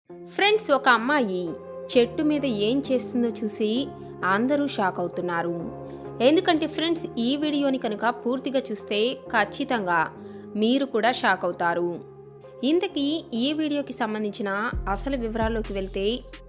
friends ఒక అమ్మాయి చెట్టు మీద ఏం చేస్తుందో చూసి అందరూ షాక్ అవుతున్నారు ఎందుకంటే ఫ్రెండ్స్ ఈ వీడియోని కనుక పూర్తిగా చూస్తే ఖచ్చితంగా మీరు కూడా షాక్ అవుతారు ఇంతకీ ఈ వీడియోకి సంబంధించిన అసలు వివరాల్లోకి వెళ్తే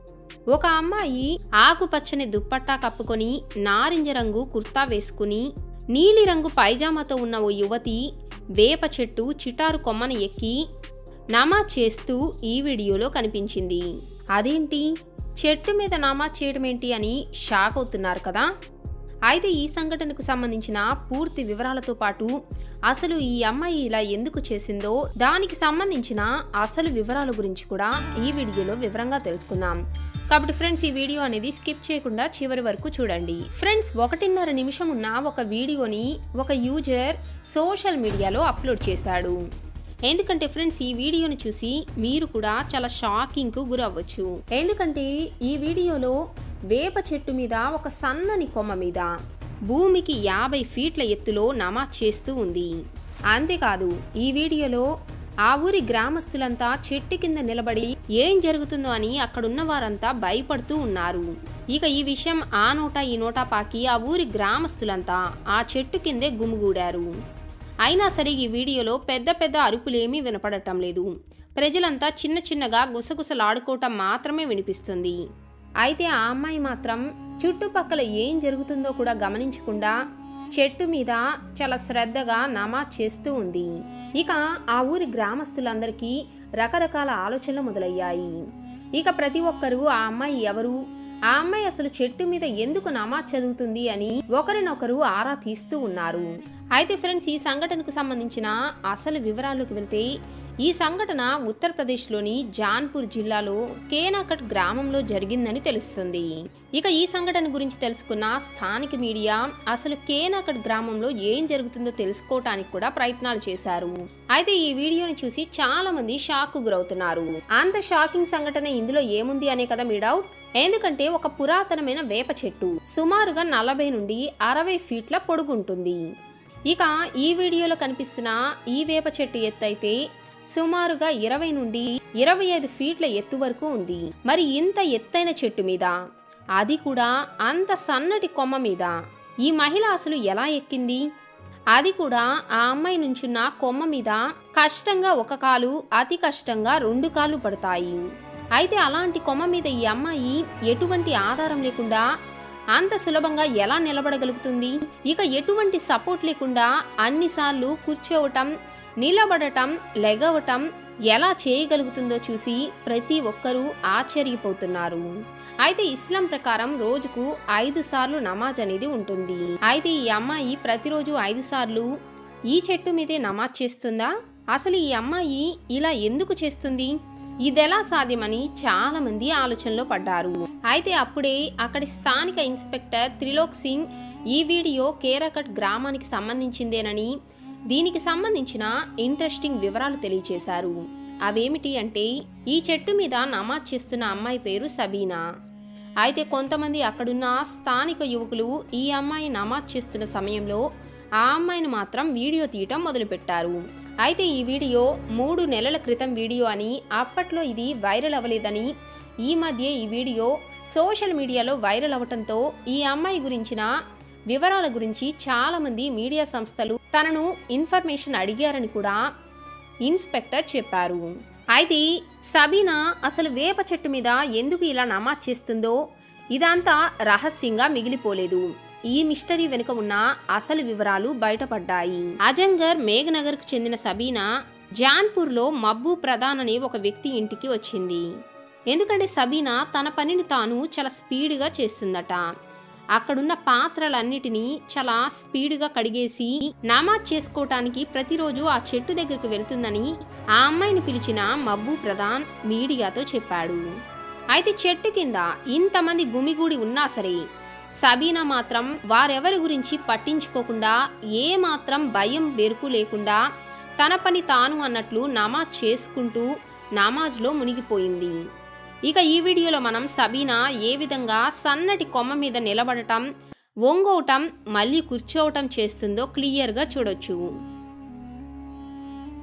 ఒక అమ్మాయి ఆకుపచ్చని దుప్పట్టా కప్పుకొని నారింజ రంగు కుర్తా వేసుకుని నీలిరంగు పైజామాతో ఉన్న ఓ యువతి వేప చెట్టు చిటారు కొమ్మను ఎక్కి నమాజ్ చేస్తూ ఈ వీడియోలో కనిపించింది అదేంటి చెట్టు మీద నమాజ్ చేయడం ఏంటి అని షాక్ అవుతున్నారు కదా అయితే ఈ సంఘటనకు సంబంధించిన పూర్తి వివరాలతో పాటు అసలు ఈ అమ్మాయి ఇలా ఎందుకు చేసిందో దానికి సంబంధించిన అసలు వివరాల గురించి కూడా ఈ వీడియోలో వివరంగా తెలుసుకుందాం కాబట్టి ఫ్రెండ్స్ ఈ వీడియో అనేది స్కిప్ చేయకుండా చివరి వరకు చూడండి ఫ్రెండ్స్ ఒకటిన్నర నిమిషం ఉన్న ఒక వీడియోని ఒక యూజర్ సోషల్ మీడియాలో అప్లోడ్ చేశాడు ఎందుకంటే ఫ్రెండ్స్ ఈ వీడియోని చూసి మీరు కూడా చాలా షాకింగ్కు గురవ్వచ్చు ఎందుకంటే ఈ వీడియోలో వేప చెట్టు మీద ఒక సన్నని కొమ్మ మీద భూమికి యాభై ఫీట్ల ఎత్తులో నమాజ్ చేస్తూ ఉంది అంతేకాదు ఈ వీడియోలో ఆ ఊరి గ్రామస్తులంతా చెట్టు కింద నిలబడి ఏం జరుగుతుందో అని అక్కడున్న వారంతా భయపడుతూ ఉన్నారు ఇక ఈ విషయం ఆ నోట ఈ నోటా పాకి ఆ ఊరి గ్రామస్తులంతా ఆ చెట్టు కిందే గుమిగూడారు అయినా సరే ఈ వీడియోలో పెద్ద పెద్ద అరుపులేమీ వినపడటం లేదు ప్రజలంతా చిన్న చిన్నగా గుసగుసలాడుకోవటం మాత్రమే వినిపిస్తుంది అయితే ఆ అమ్మాయి మాత్రం చుట్టుపక్కల ఏం జరుగుతుందో కూడా గమనించకుండా చెట్టు మీద చాలా శ్రద్ధగా నమాజ్ చేస్తూ ఉంది ఇక ఆ ఊరి గ్రామస్తులందరికీ రకరకాల ఆలోచనలు మొదలయ్యాయి ఇక ప్రతి ఒక్కరూ ఆ అమ్మాయి ఎవరు ఆ అమ్మాయి అసలు చెట్టు మీద ఎందుకు నమాజ్ చదువుతుంది అని ఒకరినొకరు ఆరా తీస్తూ ఉన్నారు అయితే ఫ్రెండ్స్ ఈ సంఘటనకు సంబంధించిన అసలు వివరాలకు వెళ్తే ఈ సంఘటన ఉత్తరప్రదేశ్లోని జాన్పూర్ జిల్లాలో కేనాకట్ గ్రామంలో జరిగిందని తెలుస్తుంది ఇక ఈ సంఘటన గురించి తెలుసుకున్న స్థానిక మీడియా అసలు కేనాకట్ గ్రామంలో ఏం జరుగుతుందో తెలుసుకోవటానికి కూడా ప్రయత్నాలు చేశారు అయితే ఈ వీడియోని చూసి చాలా మంది షాక్ గురవుతున్నారు అంత షాకింగ్ సంఘటన ఇందులో ఏముంది అనే కదా మీ డౌట్ ఎందుకంటే ఒక పురాతనమైన వేప చెట్టు సుమారుగా నలభై నుండి అరవై ఫీట్ల పొడుగుంటుంది ఇక ఈ వీడియోలో కనిపిస్తున్న ఈ వేప చెట్టు ఎత్తు అయితే సుమారుగా ఇరవై నుండి ఇరవై ఐదు ఫీట్ల ఎత్తు వరకు ఉంది మరి ఇంత ఎత్తైన చెట్టు మీద అది కూడా అంత సన్నటి కొమ్మ మీద ఈ మహిళ అసలు ఎలా ఎక్కింది అది కూడా ఆ అమ్మాయి నుంచున్న కొమ్మ మీద కష్టంగా ఒక కాలు అతి కష్టంగా రెండు కాళ్ళు పడతాయి అయితే అలాంటి కొమ్మ మీద ఈ అమ్మాయి ఎటువంటి ఆధారం లేకుండా అంత సులభంగా ఎలా నిలబడగలుగుతుంది ఇక ఎటువంటి సపోర్ట్ లేకుండా అన్నిసార్లు కూర్చోవటం నిలబడటం లెగవటం ఎలా చేయగలుగుతుందో చూసి ప్రతి ఒక్కరూ ఆశ్చర్యపోతున్నారు అయితే ఇస్లాం ప్రకారం రోజుకు ఐదు సార్లు నమాజ్ అనేది ఉంటుంది అయితే ఈ అమ్మాయి ప్రతిరోజు ఐదు సార్లు ఈ చెట్టు మీదే నమాజ్ చేస్తుందా అసలు ఈ అమ్మాయి ఇలా ఎందుకు చేస్తుంది ఇదెలా సాధ్యమని చాలా మంది ఆలోచనలో పడ్డారు అయితే అప్పుడే అక్కడి స్థానిక ఇన్స్పెక్టర్ త్రిలోక్ సింగ్ ఈ వీడియో కేరకట్ గ్రామానికి సంబంధించిందేనని దీనికి సంబంధించిన ఇంట్రెస్టింగ్ వివరాలు తెలియచేశారు అవేమిటి అంటే ఈ చెట్టు మీద నమాజ్ చేస్తున్న అమ్మాయి పేరు సబీనా అయితే కొంతమంది అక్కడున్న స్థానిక యువకులు ఈ అమ్మాయి నమాజ్ చేస్తున్న సమయంలో ఆ అమ్మాయిని మాత్రం వీడియో తీయటం మొదలుపెట్టారు అయితే ఈ వీడియో మూడు నెలల క్రితం వీడియో అని అప్పట్లో ఇది వైరల్ అవ్వలేదని ఈ మధ్య ఈ వీడియో సోషల్ మీడియాలో వైరల్ అవ్వటంతో ఈ అమ్మాయి గురించిన వివరాల గురించి చాలామంది మీడియా సంస్థలు తనను ఇన్ఫర్మేషన్ అడిగారని కూడా ఇన్స్పెక్టర్ చెప్పారు అయితే సబీనా అసలు వేప చెట్టు మీద ఎందుకు ఇలా నమాజ్ చేస్తుందో ఇదంతా రహస్యంగా మిగిలిపోలేదు ఈ మిస్టరీ వెనుక ఉన్న అసలు వివరాలు బయటపడ్డాయి అజంగర్ మేఘనగర్కు చెందిన సబీనా జాన్పూర్లో మబ్బు ప్రధాన్ అనే ఒక వ్యక్తి ఇంటికి వచ్చింది ఎందుకంటే సబీనా తన పనిని తాను చాలా స్పీడ్గా చేస్తుందట అక్కడున్న పాత్రలన్నిటినీ చాలా స్పీడ్గా కడిగేసి నమాజ్ చేసుకోవటానికి ప్రతిరోజు ఆ చెట్టు దగ్గరకు వెళ్తుందని ఆ అమ్మాయిని పిలిచిన మబ్బు ప్రధాన్ మీడియాతో చెప్పాడు అయితే చెట్టు కింద ఇంతమంది గుమిగూడి ఉన్నా సరే సబీనా మాత్రం వారెవరి గురించి పట్టించుకోకుండా ఏ మాత్రం భయం బెరుకు లేకుండా తన పని తాను అన్నట్లు నమాజ్ చేసుకుంటూ నమాజ్లో మునిగిపోయింది ఇక ఈ వీడియోలో మనం సబీనా ఏ విధంగా సన్నటి కొమ్మ మీద నిలబడటం వంగోవటం మళ్ళీ కూర్చోవటం చేస్తుందో క్లియర్గా చూడొచ్చు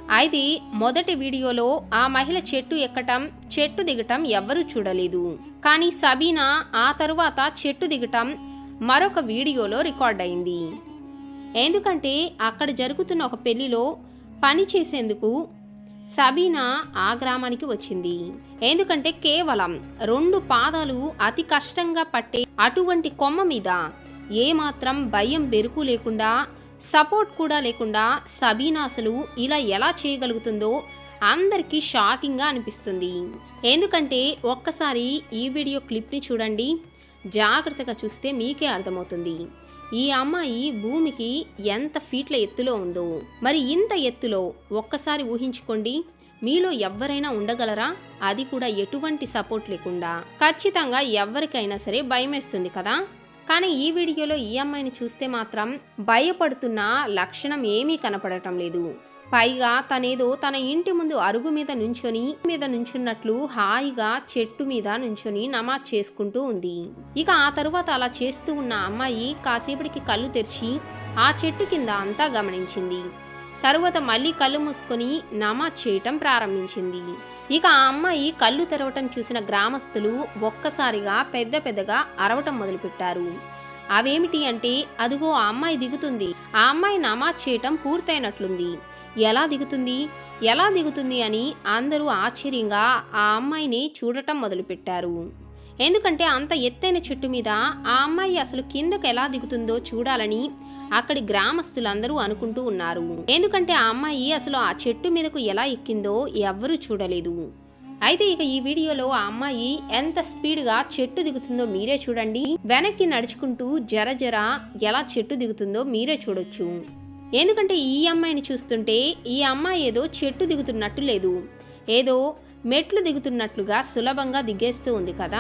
అయితే మొదటి వీడియోలో ఆ మహిళ చెట్టు ఎక్కటం చెట్టు దిగటం ఎవ్వరూ చూడలేదు కానీ సబీనా ఆ తరువాత చెట్టు దిగటం మరొక వీడియోలో రికార్డ్ అయింది ఎందుకంటే అక్కడ జరుగుతున్న ఒక పెళ్లిలో పని చేసేందుకు సబీనా ఆ గ్రామానికి వచ్చింది ఎందుకంటే కేవలం రెండు పాదాలు అతి కష్టంగా పట్టే అటువంటి కొమ్మ మీద ఏమాత్రం భయం బెరుకు లేకుండా సపోర్ట్ కూడా లేకుండా సబీనా అసలు ఇలా ఎలా చేయగలుగుతుందో అందరికీ షాకింగ్గా అనిపిస్తుంది ఎందుకంటే ఒక్కసారి ఈ వీడియో క్లిప్ని చూడండి జాగ్రత్తగా చూస్తే మీకే అర్థమవుతుంది ఈ అమ్మాయి భూమికి ఎంత ఫీట్ల ఎత్తులో ఉందో మరి ఇంత ఎత్తులో ఒక్కసారి ఊహించుకోండి మీలో ఎవ్వరైనా ఉండగలరా అది కూడా ఎటువంటి సపోర్ట్ లేకుండా ఖచ్చితంగా ఎవరికైనా సరే భయమేస్తుంది కదా కానీ ఈ వీడియోలో ఈ అమ్మాయిని చూస్తే మాత్రం భయపడుతున్న లక్షణం ఏమీ కనపడటం లేదు పైగా తనేదో తన ఇంటి ముందు అరుగు మీద నుంచొని మీద నుంచున్నట్లు హాయిగా చెట్టు మీద నుంచొని నమాజ్ చేసుకుంటూ ఉంది ఇక ఆ తరువాత అలా చేస్తూ ఉన్న అమ్మాయి కాసేపటికి కళ్ళు తెరిచి ఆ చెట్టు కింద అంతా గమనించింది తరువాత మళ్ళీ కళ్ళు మూసుకొని నమాజ్ చేయటం ప్రారంభించింది ఇక ఆ అమ్మాయి కళ్ళు తెరవటం చూసిన గ్రామస్తులు ఒక్కసారిగా పెద్ద పెద్దగా అరవటం మొదలుపెట్టారు అవేమిటి అంటే అదిగో ఆ అమ్మాయి దిగుతుంది ఆ అమ్మాయి నమాజ్ చేయటం పూర్తయినట్లుంది ఎలా దిగుతుంది ఎలా దిగుతుంది అని అందరూ ఆశ్చర్యంగా ఆ అమ్మాయిని చూడటం మొదలుపెట్టారు ఎందుకంటే అంత ఎత్తైన చెట్టు మీద ఆ అమ్మాయి అసలు కిందకు ఎలా దిగుతుందో చూడాలని అక్కడి గ్రామస్తులందరూ అనుకుంటూ ఉన్నారు ఎందుకంటే ఆ అమ్మాయి అసలు ఆ చెట్టు మీదకు ఎలా ఎక్కిందో ఎవ్వరూ చూడలేదు అయితే ఇక ఈ వీడియోలో ఆ అమ్మాయి ఎంత స్పీడ్గా చెట్టు దిగుతుందో మీరే చూడండి వెనక్కి నడుచుకుంటూ జర జర ఎలా చెట్టు దిగుతుందో మీరే చూడొచ్చు ఎందుకంటే ఈ అమ్మాయిని చూస్తుంటే ఈ అమ్మాయి ఏదో చెట్టు దిగుతున్నట్టు లేదు ఏదో మెట్లు దిగుతున్నట్లుగా సులభంగా దిగేస్తూ ఉంది కదా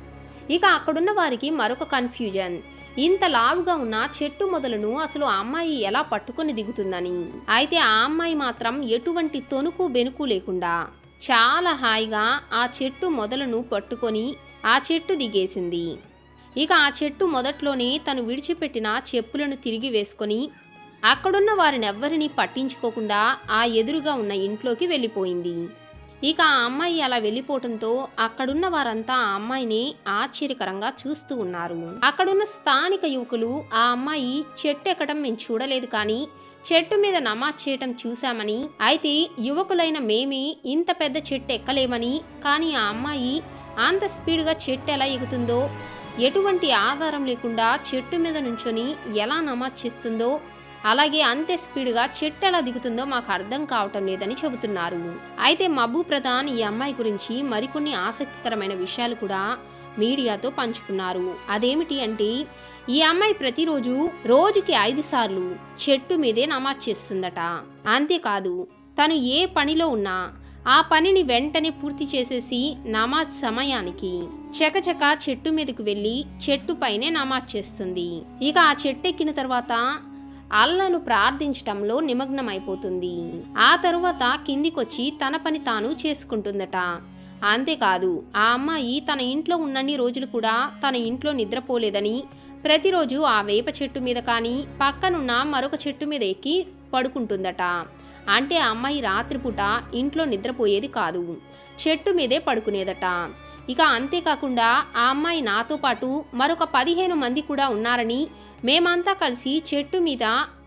ఇక అక్కడున్న వారికి మరొక కన్ఫ్యూజన్ ఇంత లావుగా ఉన్న చెట్టు మొదలను అసలు ఆ అమ్మాయి ఎలా పట్టుకొని దిగుతుందని అయితే ఆ అమ్మాయి మాత్రం ఎటువంటి తొనుకు బెనుకు లేకుండా చాలా హాయిగా ఆ చెట్టు మొదలను పట్టుకొని ఆ చెట్టు దిగేసింది ఇక ఆ చెట్టు మొదట్లోనే తను విడిచిపెట్టిన చెప్పులను తిరిగి వేసుకొని అక్కడున్న వారినెవ్వరినీ పట్టించుకోకుండా ఆ ఎదురుగా ఉన్న ఇంట్లోకి వెళ్ళిపోయింది ఇక ఆ అమ్మాయి అలా వెళ్ళిపోవటంతో అక్కడున్న వారంతా ఆ అమ్మాయిని ఆశ్చర్యకరంగా చూస్తూ ఉన్నారు అక్కడున్న స్థానిక యువకులు ఆ అమ్మాయి చెట్టు ఎక్కడం మేము చూడలేదు కానీ చెట్టు మీద నమాజ్ చేయటం చూశామని అయితే యువకులైన మేమే ఇంత పెద్ద చెట్టు ఎక్కలేమని కానీ ఆ అమ్మాయి అంత స్పీడ్గా చెట్టు ఎలా ఎగుతుందో ఎటువంటి ఆధారం లేకుండా చెట్టు మీద నుంచొని ఎలా నమాజ్ చేస్తుందో అలాగే అంతే స్పీడ్గా చెట్టు ఎలా దిగుతుందో మాకు అర్థం కావటం లేదని చెబుతున్నారు అయితే మబూ ప్రధాన్ ఈ అమ్మాయి గురించి మరికొన్ని ఆసక్తికరమైన విషయాలు కూడా మీడియాతో పంచుకున్నారు అదేమిటి అంటే ఈ అమ్మాయి ప్రతిరోజు రోజుకి ఐదు సార్లు చెట్టు మీదే నమాజ్ చేస్తుందట అంతేకాదు తను ఏ పనిలో ఉన్నా ఆ పనిని వెంటనే పూర్తి చేసేసి నమాజ్ సమయానికి చకచక చెట్టు మీదకు వెళ్ళి చెట్టు పైనే నమాజ్ చేస్తుంది ఇక ఆ చెట్టు ఎక్కిన తర్వాత అల్లను ప్రార్థించటంలో నిమగ్నమైపోతుంది ఆ తరువాత కిందికొచ్చి తన పని తాను చేసుకుంటుందట అంతేకాదు ఆ అమ్మాయి తన ఇంట్లో ఉన్నన్ని రోజులు కూడా తన ఇంట్లో నిద్రపోలేదని ప్రతిరోజు ఆ వేప చెట్టు మీద కానీ పక్కనున్న మరొక చెట్టు మీద ఎక్కి పడుకుంటుందట అంటే ఆ అమ్మాయి రాత్రిపూట ఇంట్లో నిద్రపోయేది కాదు చెట్టు మీదే పడుకునేదట ఇక అంతేకాకుండా ఆ అమ్మాయి నాతో పాటు మరొక పదిహేను మంది కూడా ఉన్నారని మేమంతా కలిసి చెట్టు మీద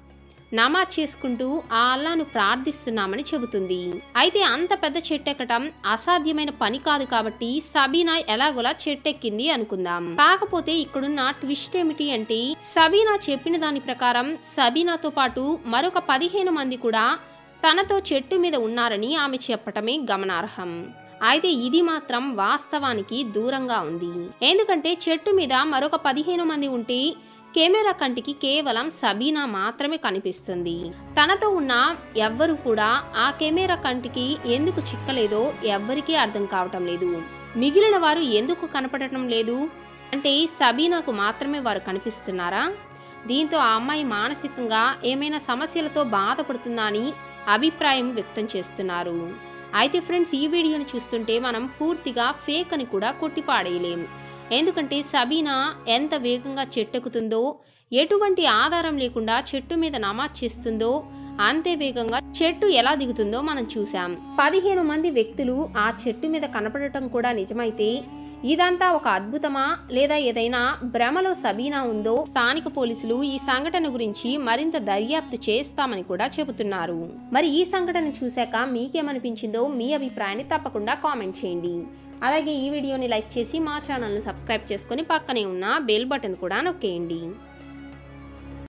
నమాజ్ చేసుకుంటూ ఆ అల్లాను ప్రార్థిస్తున్నామని చెబుతుంది అయితే అంత పెద్ద చెట్టెక్కటం అసాధ్యమైన పని కాదు కాబట్టి సబీనా ఎలాగోలా చెట్టెక్కింది అనుకుందాం కాకపోతే ఇక్కడున్న ట్విస్ట్ ఏమిటి అంటే సబీనా చెప్పిన దాని ప్రకారం సబీనాతో పాటు మరొక పదిహేను మంది కూడా తనతో చెట్టు మీద ఉన్నారని ఆమె చెప్పటమే గమనార్హం అయితే ఇది మాత్రం వాస్తవానికి దూరంగా ఉంది ఎందుకంటే చెట్టు మీద మరొక పదిహేను మంది ఉంటే కెమెరా కంటికి కేవలం సబీనా మాత్రమే కనిపిస్తుంది తనతో ఉన్న ఎవ్వరు కూడా ఆ కెమెరా కంటికి ఎందుకు చిక్కలేదో ఎవ్వరికీ అర్థం కావటం లేదు మిగిలిన వారు ఎందుకు కనపడటం లేదు అంటే సబీనాకు మాత్రమే వారు కనిపిస్తున్నారా దీంతో ఆ అమ్మాయి మానసికంగా ఏమైనా సమస్యలతో బాధపడుతుందా అని అభిప్రాయం వ్యక్తం చేస్తున్నారు అయితే ఫ్రెండ్స్ ఈ వీడియోని చూస్తుంటే మనం పూర్తిగా ఫేక్ అని కూడా కొట్టిపాడేయలేం ఎందుకంటే సబీనా ఎంత వేగంగా చెట్టెక్కుతుందో ఎటువంటి ఆధారం లేకుండా చెట్టు మీద నమాజ్ చేస్తుందో అంతే వేగంగా చెట్టు ఎలా దిగుతుందో మనం చూసాం పదిహేను మంది వ్యక్తులు ఆ చెట్టు మీద కనపడటం కూడా నిజమైతే ఇదంతా ఒక అద్భుతమా లేదా ఏదైనా భ్రమలో సబీనా ఉందో స్థానిక పోలీసులు ఈ సంఘటన గురించి మరింత దర్యాప్తు చేస్తామని కూడా చెబుతున్నారు మరి ఈ సంఘటన చూశాక మీకేమనిపించిందో మీ అభిప్రాయాన్ని తప్పకుండా కామెంట్ చేయండి అలాగే ఈ వీడియోని లైక్ చేసి మా ఛానల్ని సబ్స్క్రైబ్ చేసుకొని పక్కనే ఉన్న బెల్ బటన్ కూడా నొక్కేయండి